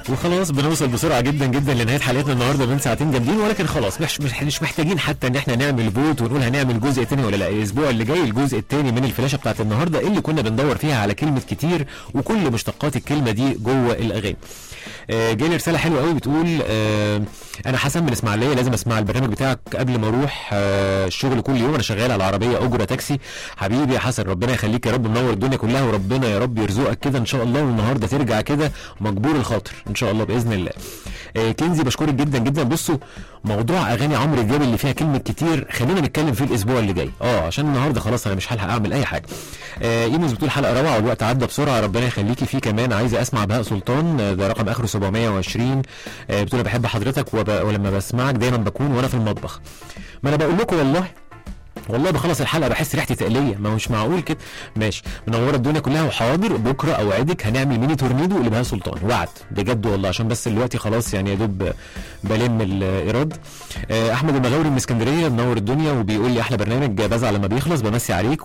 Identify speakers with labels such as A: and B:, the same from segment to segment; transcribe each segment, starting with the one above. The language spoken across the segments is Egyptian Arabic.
A: وخلاص بنوصل بسرعه جدا جدا لنهايه حلقتنا النهارده من ساعتين جامدين ولكن خلاص مش مش مش محتاجين حتى ان احنا نعمل فوت ونقول هنعمل جزء تاني ولا لا الاسبوع اللي جاي الجزء التاني من الفلاشه بتاعت النهارده اللي كنا بندور فيها على كلمه كتير وكل مشتقات الكلمه دي جوه الاغاني آه، جاي لي رساله حلوه قوي بتقول آه، انا حسن من اسماعيليه لازم اسمع البرنامج بتاعك قبل ما اروح آه، الشغل كل يوم انا شغال على العربيه اجره تاكسي حبيبي يا حسن ربنا يخليك يا رب منور الدنيا كلها وربنا يا رب يرزقك كده ان شاء الله والنهارده ترجع كده مجبور الخاطر ان شاء الله باذن الله آه، كنزي بشكرك جدا جدا بصوا موضوع اغاني عمرو دياب اللي فيها كلمه كتير خلينا نتكلم فيه الاسبوع اللي جاي اه عشان النهارده خلاص انا مش هلحق اعمل اي حاجه آه ايموز بتقول حلقه روعه والوقت عدى بسرعه ربنا يخليكي في كمان عايزه اسمع بهاء سلطان آه، ده رقم اخره 720 آه بتقول أنا بحب حضرتك وب... ولما بسمعك دايما بكون وانا في المطبخ ما انا بقول لكم والله والله بخلص الحلقه بحس ريحتي تقليه ما هو مش معقول كده ماشي منوره الدنيا كلها وحاضر بكره اوعدك هنعمل ميني تورنيدو لبهاء سلطان وعد بجد والله عشان بس دلوقتي خلاص يعني يا دوب بلم الايراد آه، احمد المغاوري من اسكندريه منور الدنيا وبيقول لي احلى برنامج بزعل لما بيخلص بمسي عليك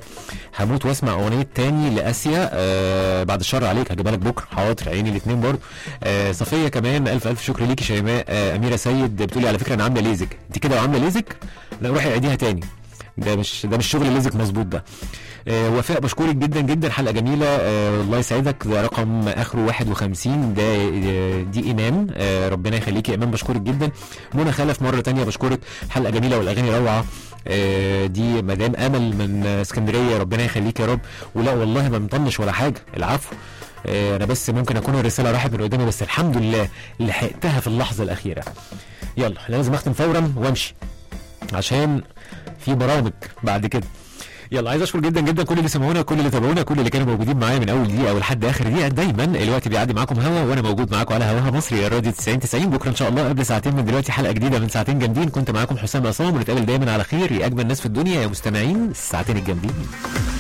A: وهموت واسمع اغنيه تاني لاسيا آه بعد الشر عليك هجيبها لك بكره حاضر عيني الاثنين برضه آه صفيه كمان الف الف شكر ليكي شيماء آه اميره سيد بتقولي على فكره انا عامله ليزك انت كده وعامله ليزك لا روحي عيديها تاني ده مش ده مش شغل ليزك مظبوط ده آه وفاء بشكرك جدا جدا حلقه جميله آه الله يسعدك ده رقم اخره 51 ده آه دي ايمان آه ربنا يخليكي يا ايمان بشكرك جدا منى خلف مره تانية بشكرك حلقه جميله والاغاني روعه آه دي مدام امل من اسكندريه ربنا يخليك يا رب ولا والله ما مطنش ولا حاجه العفو آه انا بس ممكن اكون الرساله راحت من قدامي بس الحمد لله لحقتها في اللحظه الاخيره يلا لازم اختم فورا وامشي عشان في برامج بعد كده يلا عايز اشكر جدا جدا كل اللي سمعونا كل اللي تابعونا كل اللي كانوا موجودين معايا من اول دقيقه ولحد اخر دقيقه دايما الوقت بيعدي معاكم هوا وانا موجود معاكم على هواها مصري يا راديو 90 90 بكره ان شاء الله قبل ساعتين من دلوقتي حلقه جديده من ساعتين جامدين كنت معاكم حسام عصام ونتقابل دايما على خير يا اجمل ناس في الدنيا يا مستمعين الساعتين الجامدين